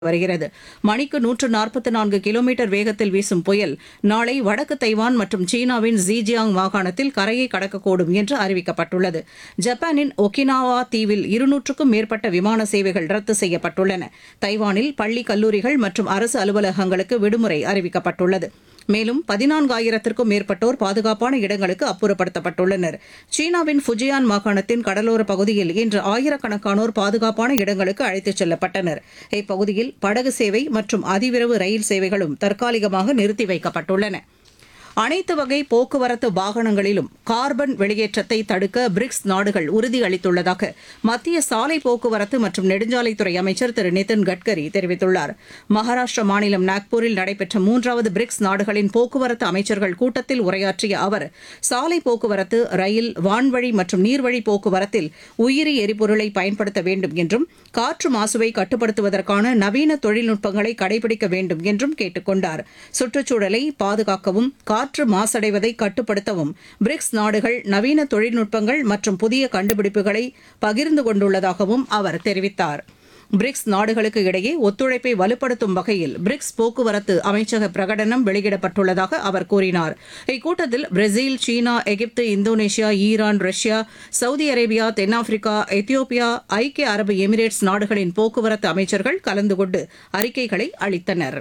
வருகிறது மணிக்கு நூற்று நாற்பத்தி நான்கு கிலோமீட்டர் வேகத்தில் வீசும் புயல் நாளை வடக்கு தைவான் மற்றும் சீனாவின் ஜீஜியாங் மாகாணத்தில் கரையை கடக்கக்கூடும் என்று அறிவிக்கப்பட்டுள்ளது ஜப்பானின் ஒகினாவா தீவில் இருநூற்றுக்கும் மேற்பட்ட விமான சேவைகள் ரத்து செய்யப்பட்டுள்ளன தைவானில் பள்ளி கல்லூரிகள் மற்றும் அரசு அலுவலகங்களுக்கு விடுமுறை அறிவிக்கப்பட்டுள்ளது மேலும் பதினான்காயிரத்திற்கும் மேற்பட்டோர் பாதுகாப்பான இடங்களுக்கு அப்புறப்படுத்தப்பட்டுள்ளனர் சீனாவின் ஃபுஜியான் மாகாணத்தின் கடலோர பகுதியில் இன்று ஆயிரக்கணக்கானோர் பாதுகாப்பான இடங்களுக்கு அழைத்துச் செல்லப்பட்டனர் இப்பகுதியில் படகு சேவை மற்றும் அதிவிரைவு ரயில் சேவைகளும் தற்காலிகமாக நிறுத்தி வைக்கப்பட்டுள்ளன அனைத்து வகை போக்குவரத்து வாகனங்களிலும் கார்பன் வெளியேற்றத்தை தடுக்க பிரிக்ஸ் நாடுகள் உறுதியளித்துள்ளதாக மத்திய சாலை போக்குவரத்து மற்றும் நெடுஞ்சாலைத்துறை அமைச்சர் திரு நிதின் கட்கரி தெரிவித்துள்ளார் மகாராஷ்டிர மாநிலம் நாக்பூரில் நடைபெற்ற மூன்றாவது பிரிக்ஸ் நாடுகளின் போக்குவரத்து அமைச்சர்கள் கூட்டத்தில் உரையாற்றிய அவர் சாலை போக்குவரத்து ரயில் வான்வழி மற்றும் நீர்வழி போக்குவரத்தில் உயிரி எரிபொருளை பயன்படுத்த வேண்டும் என்றும் காற்று மாசுவை கட்டுப்படுத்துவதற்கான நவீன தொழில்நுட்பங்களை கடைபிடிக்க வேண்டும் என்றும் கேட்டுக் கொண்டார் சுற்றுச்சூழலை பாதுகாக்கவும் காற்று மாசடைவதை கட்டுப்படுத்தவும் பிரிக்ஸ் நாடுகள் நவீன தொழில்நுட்பங்கள் மற்றும் புதிய கண்டுபிடிப்புகளை பகிர்ந்து கொண்டுள்ளதாகவும் அவர் தெரிவித்தார் பிரிக்ஸ் நாடுகளுக்கு இடையே ஒத்துழைப்பை வலுப்படுத்தும் வகையில் பிரிக்ஸ் போக்குவரத்து அமைச்சக பிரகடனம் வெளியிடப்பட்டுள்ளதாக அவர் கூறினார் இக்கூட்டத்தில் Brazil China Egypt Indonesia Iran Russia Saudi Arabia தென்னாப்பிரிக்கா எத்தியோப்பியா ஐக்கிய அரபு எமிரேட்ஸ் நாடுகளின் போக்குவரத்து அமைச்சர்கள் கலந்து கொண்டு அறிக்கைகளை அளித்தனா்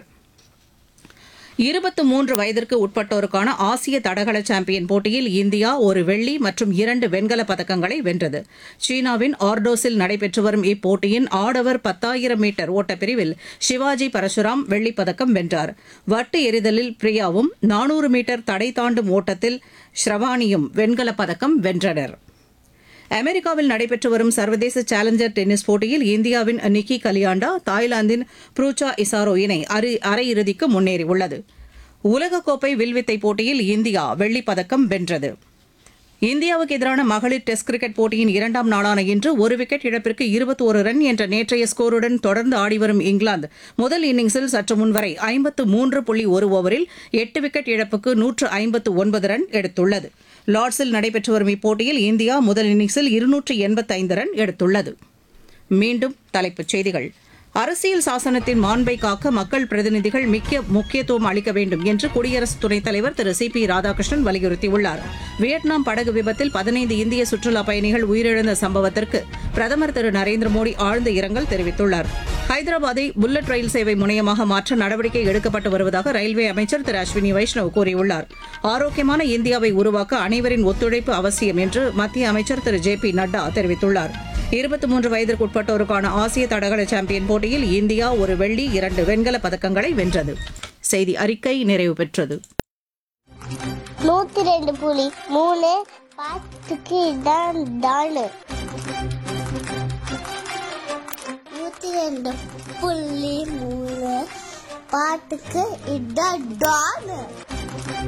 இருபத்து மூன்று வயதிற்கு உட்பட்டோருக்கான ஆசிய தடகள சாம்பியன் போட்டியில் இந்தியா ஒரு வெள்ளி மற்றும் இரண்டு வெண்கலப் பதக்கங்களை வென்றது சீனாவின் ஆர்டோஸில் நடைபெற்று வரும் இப்போட்டியின் ஆடவர் பத்தாயிரம் மீட்டர் ஓட்டப்பிரிவில் சிவாஜி பரசுராம் வெள்ளிப் பதக்கம் வென்றார் வட்டு எறிதலில் பிரியாவும் நானூறு மீட்டர் தடை தாண்டும் ஓட்டத்தில் ஸ்ரவானியும் வெண்கலப் பதக்கம் வென்றனர் அமெரிக்காவில் நடைபெற்று வரும் சர்வதேச சேலஞ்சர் டென்னிஸ் போட்டியில் இந்தியாவின் நிக்கி கலியாண்டா தாய்லாந்தின் ப்ரூச்சா இசாரோ இணை அரை- அரையிறுதிக்கு முன்னேறியுள்ளது உலகக்கோப்பை வில்வித்தை போட்டியில் இந்தியா வெள்ளிப் பதக்கம் வென்றது இந்தியாவுக்கு எதிரான மகளிர் டெஸ்ட் கிரிக்கெட் போட்டியின் இரண்டாம் நாளான இன்று ஒரு விக்கெட் இழப்பிற்கு இருபத்தி ஒரு ரன் என்ற நேற்றைய ஸ்கோருடன் தொடர்ந்து ஆடிவரும் இங்கிலாந்து முதல் இன்னிங்ஸில் சற்று முன்வரை ஐம்பத்து மூன்று புள்ளி ஒரு ஓவரில் எட்டு விக்கெட் இழப்புக்கு நூற்று ஐம்பத்து ஒன்பது ரன் எடுத்துள்ளது லார்ட்ஸில் நடைபெற்று வரும் இப்போட்டியில் இந்தியா முதல் இன்னிங்ஸில் இருநூற்று எண்பத்தைந்து ரன் எடுத்துள்ளது மீண்டும் தலைப்புச் செய்திகள் அரசியல் சாசனத்தின் மாண்பை காக்க மக்கள் பிரதிநிதிகள் மிக்க முக்கியத்துவம் அளிக்க வேண்டும் என்று குடியரசு துணைத் தலைவர் திரு சி பி ராதாகிருஷ்ணன் வலியுறுத்தியுள்ளார் வியட்நாம் படகு விபத்தில் பதினைந்து இந்திய சுற்றுலாப் பயணிகள் உயிரிழந்த சம்பவத்திற்கு பிரதமர் திரு நரேந்திர மோடி ஆழ்ந்த இரங்கல் தெரிவித்துள்ளார் ஹைதராபாத்தை புல்லட் ரயில் சேவை முனையமாக மாற்ற நடவடிக்கை எடுக்கப்பட்டு வருவதாக ரயில்வே அமைச்சர் திரு அஸ்வினி வைஷ்ணவ் கூறியுள்ளார் ஆரோக்கியமான இந்தியாவை உருவாக்க அனைவரின் ஒத்துழைப்பு அவசியம் என்று மத்திய அமைச்சர் திரு ஜே பி நட்டா தெரிவித்துள்ளார் இருபத்தி மூன்று வயதிற்கு உட்பட்டோருக்கான ஆசிய தடகள சாம்பியன் போட்டியில் இந்தியா ஒரு வெள்ளி இரண்டு வெண்கலப் பதக்கங்களை வென்றது செய்தி அறிக்கை நிறைவு பெற்றது நூத்தி ரெண்டு புலி மூணு பாட்டுக்கு இதான் டானு நூத்தி ரெண்டு புள்ளி மூணு பாட்டுக்கு இதான் டானு